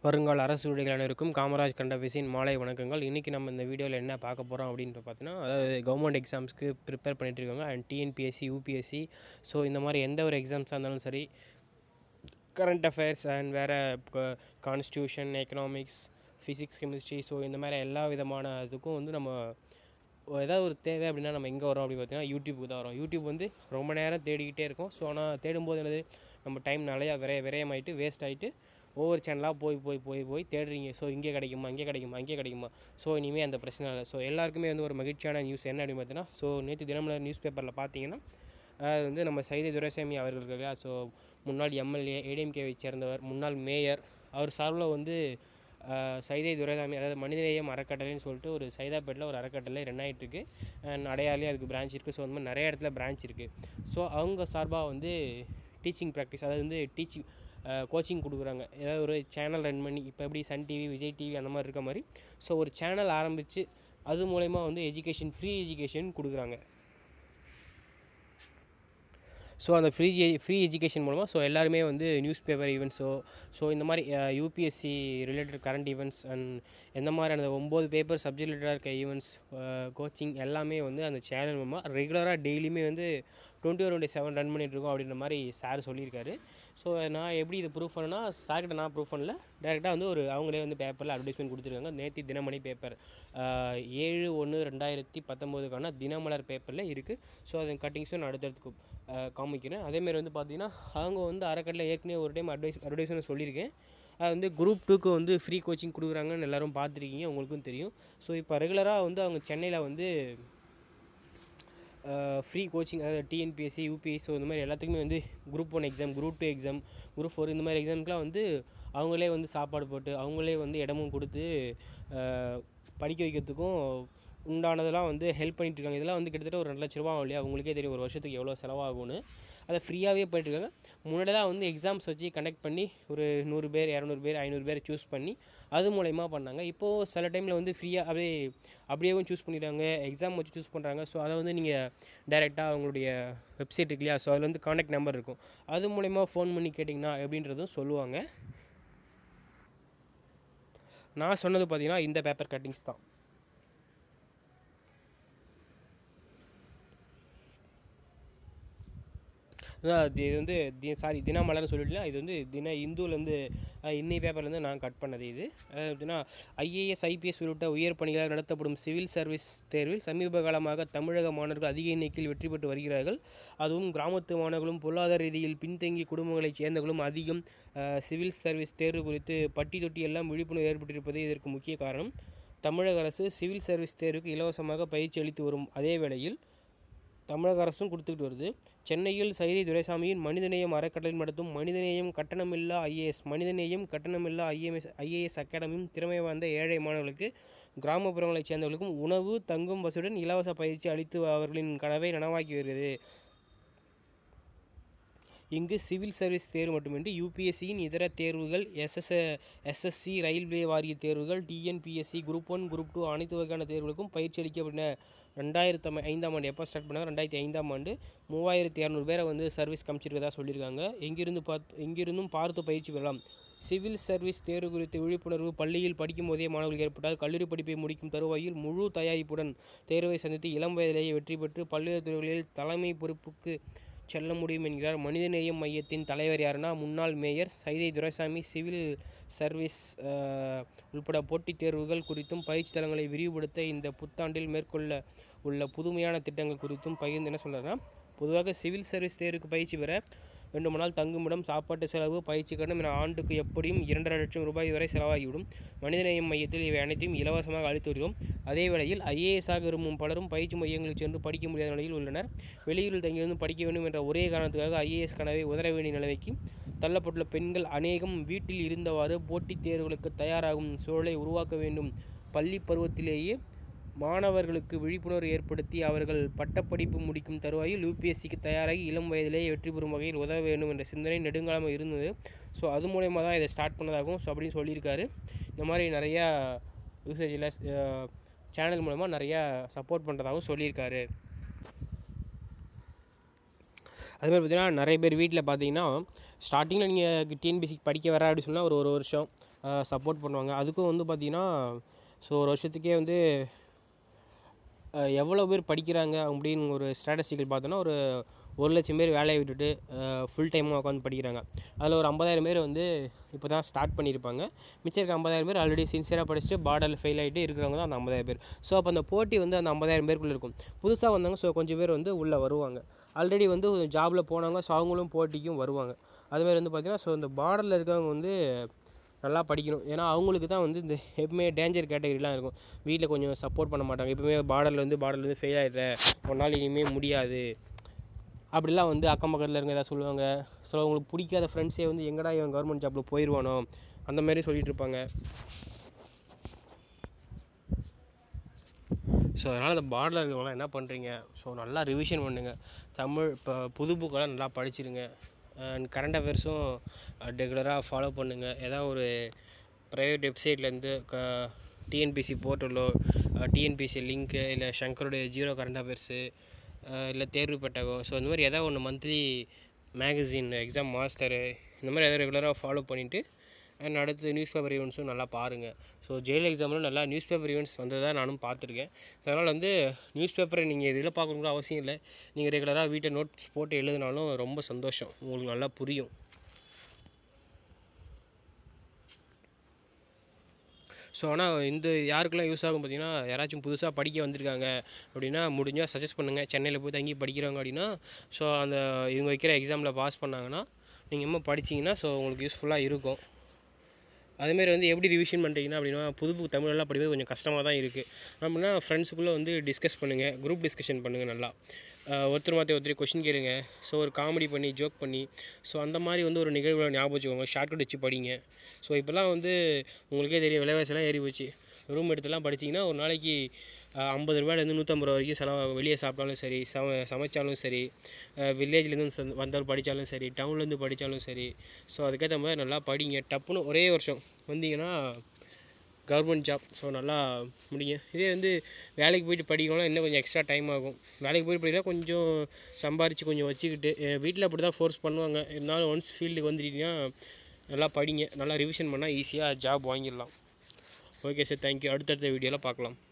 வருங்கால அரசு ஊழியர்கள் அனைவருக்கும் காமராஜ் கண்டவிசின் மாலை வணக்கங்கள் இன்றைக்கி நம்ம இந்த வீடியோவில் என்ன பார்க்க போகிறோம் அப்படின்ட்டு பார்த்தீங்கன்னா அதாவது கவர்மெண்ட் எக்ஸாம்ஸ்க்கு ப்ரிப்பேர் பண்ணிட்டு இருக்காங்க அண்ட் டிஎன்பிஎஸ்சி யூபிஎஸ்சி ஸோ இந்த மாதிரி எந்த ஒரு எக்ஸாம்ஸாக இருந்தாலும் சரி கரண்ட் அஃபேர்ஸ் அண்ட் வேறு constitution economics physics chemistry so இந்த மாதிரி எல்லா விதமான இதுக்கும் வந்து நம்ம ஏதாவது ஒரு தேவை அப்படின்னா நம்ம எங்கே வரோம் அப்படின்னு பார்த்தீங்கன்னா யூடியூப்புக்கு தான் வரோம் யூடியூப் வந்து ரொம்ப நேரம் தேடிக்கிட்டே இருக்கும் ஸோ ஆனால் தேடும்போது என்னது நம்ம டைம் நிறையா விரைய விரயமாயிட்டு வேஸ்ட் ஆகிட்டு ஒவ்வொரு சேனலாக போய் போய் போய் போய் தேடுறீங்க ஸோ இங்கே கிடைக்குமா இங்கே கிடைக்குமா இங்கே கிடைக்குமா ஸோ இனிமேல் அந்த பிரச்சனை இல்லை ஸோ எல்லாருக்குமே வந்து ஒரு மகிழ்ச்சியான நியூஸ் என்ன அப்படின்னு பார்த்தீங்கன்னா ஸோ நேற்று தினமலர் நியூஸ் பேப்பரில் பார்த்தீங்கன்னா அது வந்து நம்ம சைதை துரைசாமி அவர்கள் இல்லையா ஸோ முன்னாள் எம்எல்ஏ ஏடிஎம்கேவை சேர்ந்தவர் முன்னாள் மேயர் அவர் சார்பில் வந்து ஆஹ், சைதை துரைசாமி அதாவது மனிதநேயம் அறக்கட்டளைன்னு சொல்லிட்டு ஒரு சைதாப்பேட்டில் ஒரு அறக்கட்டளை ரெண்டாயிட்டு இருக்கு அண்ட் அடையாளே அதுக்கு பிரான்ச் இருக்குது ஸோ அந்த மாதிரி நிறைய இடத்துல பிரான்ச் இருக்குது ஸோ அவங்க சார்பாக வந்து டீச்சிங் ப்ராக்டிஸ் அதாவது வந்து டீச்சிங் கோச்சிங் கொடுக்குறாங்க ஏதாவது ஒரு சேனல் ரன் பண்ணி இப்போ எப்படி சன் டிவி விஜய் டிவி அந்த மாதிரி இருக்க மாதிரி ஸோ ஒரு சேனல் ஆரம்பித்து அது மூலயமா வந்து எஜுகேஷன் ஃப்ரீ எஜுகேஷன் கொடுக்குறாங்க ஸோ அந்த ஃப்ரீ ஃப்ரீ எஜுகேஷன் மூலமாக ஸோ எல்லாருமே வந்து நியூஸ் பேப்பர் ஈவெண்ட்ஸோ ஸோ இந்த மாதிரி UPSC related current events and எந்த மாதிரி அந்த ஒம்பது பேப்பர் சப்ஜெக்ட் ரிலேட்டடாக இருக்க ஈவெண்ட்ஸ் கோச்சிங் எல்லாமே வந்து அந்த சேனல் மூலமாக ரெகுலராக டெய்லியுமே வந்து டுவெண்ட்டி ஒரு டுவெண்ட்டி செவன் ரன் பண்ணிகிட்ருக்கோம் அப்படின்ற மாதிரி சார் சொல்லியிருக்காரு ஸோ நான் எப்படி இதை ப்ரூஃப் பண்ணேன்னா சார்கிட்ட நான் ப்ரூஃப் பண்ணல டேரெக்டாக வந்து ஒரு அவங்களே வந்து பேப்பரில் அட்வர்டைஸ்மெண்ட் கொடுத்துருக்காங்க நேற்று தினமணி பேப்பர் ஏழு ஒன்று ரெண்டாயிரத்தி பத்தொம்போதுக்கான தினமலர் பேப்பரில் இருக்குது ஸோ அதன் கட்டிங்ஸும் நான் அடுத்தடுத்து ஆஹ் காமிக்கிறேன் அதேமாரி வந்து பார்த்தீங்கன்னா அவங்க வந்து அறக்கட்டளை ஏற்கனவே ஒரு டைம் அட்வைஸ் அட்வைஸ்மெண்ட் சொல்லியிருக்கேன் அது வந்து குரூப் டூக்கு வந்து ஃப்ரீ கோச்சிங் கொடுக்குறாங்கன்னு எல்லாரும் பார்த்துருக்கீங்க உங்களுக்கும் தெரியும் ஸோ இப்போ ரெகுலராக வந்து அவங்க சென்னையில் வந்து ஃப்ரீ கோச்சிங் அதாவது டிஎன்பிஎஸ்சி யூபிஎஸ்சி ஸோ இந்த மாதிரி எல்லாத்துக்குமே வந்து group one exam group two exam group four இந்த மாதிரி எக்ஸாமுக்குலாம் வந்து அவங்களே வந்து சாப்பாடு போட்டு அவங்களே வந்து இடமும் கொடுத்து அஹ், படிக்க வைக்கிறதுக்கும் உண்டானதெல்லாம் வந்து ஹெல்ப் பண்ணிட்டு இருக்காங்க இதெல்லாம் வந்து கிட்டத்தட்ட ஒரு ரெண்டு லட்ச ரூபா ஆகும் இல்லையா உங்களுக்கே தெரியும் ஒரு வருஷத்துக்கு எவ்வளோ செலவாகும்னு அதை ஃப்ரீயாகவே பண்ணிட்டுருக்காங்க முன்னாடிலாம் வந்து எக்ஸாம்ஸ் வச்சு கண்டக்ட் பண்ணி ஒரு நூறு பேர் இரநூறு பேர் ஐநூறு பேர் சூஸ் பண்ணி அது மூலயமா பண்ணாங்க இப்போது சில டைமில் வந்து ஃப்ரீயாக அப்படியே அப்படியேவும் சூஸ் பண்ணிடுறாங்க எக்ஸாம் வச்சு சூஸ் பண்ணுறாங்க ஸோ அதை வந்து நீங்கள் டைரெக்டாக அவங்களுடைய வெப்சைட் இருக்கு இல்லையா ஸோ அதில் வந்து காண்டாக்ட் நம்பர் இருக்கும் அது மூலயமா ஃபோன் பண்ணி கேட்டிங்கன்னா எப்படின்றதும் சொல்லுவாங்க நான் சொன்னது பார்த்தீங்கன்னா இந்த பேப்பர் கட்டிங்ஸ் தான் அதான் இது இது வந்து தி சாரி தினமலர்னு சொல்லிடலாம் இது வந்து தின இந்துலேருந்து இன்னி பேப்பர்லேருந்து நான் கட் பண்ணது இது அதாவது எப்படின்னா ஐஏஎஸ் ஐபிஎஸ் உள்ளிட்ட உயர் பணிகளால் நடத்தப்படும் சிவில் சர்வீஸ் தேர்வில் சமீப காலமாக தமிழக மாணவர்கள் அதிக எண்ணிக்கையில் வெற்றி பெற்று வருகிறார்கள் அதுவும் கிராமத்து மாணவர்களும் பொருளாதார ரீதியில் பின்தங்கிய குடும்பங்களைச் சேர்ந்தவர்களும் அதிகம் அஹ், சிவில் சர்வீஸ் தேர்வு குறித்து பட்டி தொட்டி எல்லாம் விழிப்புணர்வு ஏற்பட்டிருப்பதே இதற்கு முக்கிய காரணம் தமிழக அரசு சிவில் சர்வீஸ் தேர்வுக்கு இலவசமாக பயிற்சி அளித்து வரும் அதே வேளையில் தமிழக அரசும் கொடுத்துக்கிட்டு வருது சென்னையில் சைதை துரைசாமியின் மனிதநேயம் அறக்கட்டளை நடத்தும் மனிதநேயம் கட்டணமில்லா ஐஏஎஸ் மனிதநேயம் கட்டணமில்லா ஐஎம்எஸ் ஐஏஎஸ் அகாடமியும் திறமை வாய்ந்த ஏழை மாணவர்களுக்கு கிராமப்புறங்களைச் சேர்ந்தவர்களுக்கும் உணவு தங்கும் வசதியுடன் இலவச பயிற்சி அளித்து அவர்களின் கனவை நனவாக்கி வருகிறது இங்கு சிவில் சர்வீஸ் தேர்வு மட்டுமின்றி யூபிஎஸ்சியின் இதர தேர்வுகள் எஸ்எஸ் எஸ்எஸ்சி ரயில்வே வாரிய தேர்வுகள் TNPSC group one group two அனைத்து வகையான தேர்வுகளுக்கும் பயிற்சி அளிக்கப்பட்ட ரெண்டாயிரத்து ஐ- ஐந்தாம் ஆண்டு எப்போ ஸ்டார்ட் பண்ணாங்க ரெண்டாயிரத்தி ஐந்தாம் ஆண்டு மூவாயிரத்தி இரநூறு பேரை வந்து சர்வீஸ் காமிச்சிருக்கதா சொல்லியிருக்காங்க எங்கிருந்து பார்த்து எங்கிருந்தும் பார்த்து பயிற்சி பெறலாம் சிவில் சர்வீஸ் தேர்வு குறித்த விழிப்புணர்வு பள்ளியில் படிக்கும் போதே மாணவர்களுக்கு ஏற்பட்டால் கல்லூரி படிப்பை முடிக்கும் தருவாயில் முழு தயாரிப்புடன் தேர்வை சந்தித்து இளம் வயதிலேயே வெற்றி பெற்று பல்வேறு துறைகளில் தலைமை பொறுப்புக்கு செல்ல முடியும் என்கிறார் மனிதநேயம் மையத்தின் தலைவர் யாருன்னா முன்னாள் mayor Saidai Duraisamy civil service அஹ், உள்பட போட்டித் தேர்வுகள் குறித்தும் பயிற்சி தளங்களை விரிவுபடுத்த இந்த புத்தாண்டில் மேற்கொள்ள உள்ள புதுமையான திட்டங்கள் குறித்தும் பகிர்ந்து என்ன சொல்கிறாருன்னா பொதுவாக சிவில் சர்வீஸ் தேர்வுக்கு பயிற்சி பெற வேண்டுமானால் தங்குமிடம் சாப்பாட்டு செலவு பயிற்சி கட்டணம் என ஆண்டுக்கு எப்படியும் இரண்டரை லட்சம் ரூபாய் வரை செலவாகிவிடும் மனிதநேயம் மையத்தில் இவை அனைத்தையும் இலவசமாக அளித்து வருகிறோம் அதே வேளையில் ஐஏஎஸ் ஆக விரும்பும் பலரும் பயிற்சி மையங்களுக்கு சென்று படிக்க முடியாத நிலையில் உள்ளனர் வெளியூரில் தங்கியிருந்து படிக்க வேண்டும் என்ற ஒரே காரணத்துக்காக ஐஏஎஸ் கனவை உதர வேண்டிய நிலைமைக்கு தள்ளப்பட்டுள்ள பெண்கள் அநேகம் வீட்டில் இருந்தவாறு போட்டித் தேர்வுகளுக்கு தயாராகும் சூழலை உருவாக்க வேண்டும் பள்ளி பருவத்திலேயே மாணவர்களுக்கு விழிப்புணர்வு ஏற்படுத்தி அவர்கள் பட்டப்படிப்பு முடிக்கும் தருவாயில் யூபிஎஸ்சிக்கு தயாராகி இளம் வயதிலேயே வெற்றி பெறும் வகையில் உதவ வேண்டும் என்ற சிந்தனை நெடுங்காலமாக இருந்தது ஸோ அது மூலயமா தான் இதை ஸ்டார்ட் பண்ணதாகவும் ஸோ அப்படின்னு சொல்லியிருக்காரு இந்த மாதிரி நிறையா யூசேஜில் சேனல் மூலமாக நிறையா சப்போர்ட் பண்ணுறதாகவும் சொல்லியிருக்காரு அது மாதிரி பார்த்தீங்கன்னா நிறைய பேர் வீட்டில் பார்த்தீங்கன்னா ஸ்டார்டிங்கில் நீங்கள் டிஎன்பிசி படிக்க வர அப்படின்னு சொன்னால் ஒரு ஒரு வருஷம் சப்போர்ட் பண்ணுவாங்க அதுக்கும் வந்து பார்த்தீங்கன்னா ஸோ ஒரு வருஷத்துக்கே வந்து அஹ், எவ்வளோ பேர் படிக்கிறாங்க அப்படின்னு ஒரு ஸ்ட்ராட்டஜிக்கல் பார்த்தோன்னா ஒரு ஒரு லட்சம் பேர் வேலையை விட்டுட்டு ஃபுல் டைமாக உட்காந்து படிக்கிறாங்க அதில் ஒரு ஐம்பதாயிரம் பேர் வந்து இப்போ தான் ஸ்டார்ட் பண்ணியிருப்பாங்க மிச்சம் இருக்க ஐம்பதாயிரம் பேர் ஆல்ரெடி சின்சியராக படிச்சுட்டு பார்டரில் ஃபெயில் ஆகிட்டு இருக்கிறவங்க தான் அந்த ஐம்பதாயிரம் பேர் ஸோ அப்போ அந்த போட்டி வந்து அந்த ஐம்பதாயிரம் பேருக்குள்ளே இருக்கும் புதுசாக வந்தவங்க ஸோ கொஞ்சம் பேர் வந்து உள்ளே வருவாங்க ஆல்ரெடி வந்து ஜாபில் போனவங்க ஸோ அவங்களும் போட்டிக்கும் வருவாங்க அதுமாதிரி வந்து பார்த்திங்கன்னா ஸோ இந்த பார்டரில் இருக்கவங்க வந்து நல்லா படிக்கணும் ஏன்னா அவங்களுக்கு தான் வந்து இந்த எப்பவுமே டேஞ்சர் கேட்டகரிலாம் இருக்கும் வீட்டில் கொஞ்சம் சப்போர்ட் பண்ண மாட்டாங்க எப்பவுமே பார்டரில் வந்து பார்டரில் வந்து ஃபெயில் ஆகிடுற ஒரு நாள் இனிமேல் முடியாது அப்படிலாம் வந்து அக்கம் பக்கத்தில் இருக்க ஏதாவது சொல்லுவாங்க ஸோ அவங்களுக்கு பிடிக்காத ஃப்ரெண்ட்ஸே வந்து எங்கடா இவன் கவர்மெண்ட் ஜாப்பில் போயிடுவானோ அந்த மாதிரி சொல்லிட்டு இருப்பாங்க ஸோ அதனால் அந்த பார்டரில் இருக்கவங்களாம் என்ன பண்ணுறீங்க ஸோ நல்லா ரிவிஷன் பண்ணுங்கள் தமிழ் இப்போ புது புக்கெல்லாம் நல்லா படிச்சிருங்க அண்ட் கரண்ட் அஃபேர்ஸும் ரெகுலராக ஃபாலோ பண்ணுங்கள் ஏதாவது ஒரு ப்ரைவேட் வெப்சைட்லேருந்து க டிஎன்பிசி போர்ட்டலோ டிஎன்பிசி லிங்க்கு இல்லை சங்கருடைய ஜீரோ கரண்ட் அஃபேர்ஸு இல்லை தேர்வு பெட்டகம் ஸோ இந்த மாதிரி ஏதாவது ஒன்று மந்த்லி மேகசின் எக்ஸாம் மாஸ்டரு இந்த மாதிரி எதாவது ரெகுலராக ஃபாலோ பண்ணிவிட்டு அண்ட் அடுத்து நியூஸ் பேப்பர் ஈவெண்ட்ஸும் நல்லா பாருங்கள் ஸோ ஜெயில் எக்ஸாமில் நல்லா நியூஸ் பேப்பர் ஈவெண்ட்ஸ் வந்ததாக நானும் பார்த்துருக்கேன் அதனால் வந்து நியூஸ் பேப்பரை நீங்கள் இதில் பார்க்கணுங்கிற அவசியம் இல்லை நீங்கள் ரெகுலராக வீட்டை நோட்ஸ் போட்டு எழுதினாலும் ரொம்ப சந்தோஷம் உங்களுக்கு நல்லா புரியும் ஸோ ஆனால் இந்த யாருக்கெல்லாம் யூஸ் ஆகும் பார்த்தீங்கன்னா யாராச்சும் புதுசாக படிக்க வந்திருக்காங்க அப்படின்னா முடிஞ்சால் சஜஸ்ட் பண்ணுங்கள் சென்னையில் போய் தங்கி படிக்கிறவங்க அப்படின்னா ஸோ அந்த இவங்க வைக்கிற எக்ஸாமில் பாஸ் பண்ணாங்கன்னா நீங்கள் இன்னும் படிச்சீங்கன்னா ஸோ உங்களுக்கு யூஸ்ஃபுல்லாக இருக்கும் அதேமாரி வந்து எப்படி ரிவிஷன் பண்ணுறீங்கன்னா அப்படின்னா புது புது தமிழெல்லாம் படிக்கிறது கொஞ்சம் கஷ்டமாக தான் இருக்குது நம்மனா ஃப்ரெண்ட்ஸுக்குள்ளே வந்து டிஸ்கஸ் பண்ணுங்கள் குரூப் டிஸ்கஷன் பண்ணுங்கள் நல்லா ஆஹ் ஒருத்தர் மாற்றி ஒருத்தர் கொஷின் கேளுங்க ஸோ ஒரு காமெடி பண்ணி ஜோக் பண்ணி ஸோ அந்த மாதிரி வந்து ஒரு நிகழ்வுகளை ஞாபகம் வச்சுக்கோங்க ஷார்ட்கட் வச்சு படிங்க ஸோ இப்போல்லாம் வந்து உங்களுக்கே தெரியும் விலைவாசிலாம் ஏறி போச்சு ரூம் எடுத்துலாம் படிச்சிங்கன்னா ஒரு நாளைக்கு ஐம்பது ரூபாயிலேருந்து நூற்றம்பது ரூபா வரைக்கும் செலவு வெளியே சாப்பிட்டாலும் சரி சம சமைச்சாலும் சரி வில்லேஜ்லேருந்து வந்தவர் படித்தாலும் சரி டவுன்லேருந்து படித்தாலும் சரி ஸோ அதுக்கேற்ற மாதிரி நல்லா படிங்க டப்புன்னு ஒரே வருஷம் வந்தீங்கன்னா கவர்மெண்ட் ஜாப் ஸோ நல்லா முடிங்க இதே வந்து வேலைக்கு போயிட்டு படிக்கணும்னா இன்னும் கொஞ்சம் எக்ஸ்ட்ரா டைம் ஆகும் வேலைக்கு போயிட்டு படிக்கலாம் கொஞ்சம் சம்பாரித்து கொஞ்சம் வச்சுக்கிட்டு வீட்டில் அப்படி தான் ஃபோர்ஸ் பண்ணுவாங்க இருந்தாலும் ஒன்ஸ் ஃபீல்டுக்கு வந்துட்டீங்கன்னா நல்லா படிங்க நல்லா ரிவிஷன் பண்ணால் ஈஸியாக ஜாப் வாங்கிடலாம் ஓகே சார் தேங்க்யூ அடுத்தடுத்த வீடியோவில் பார்க்கலாம்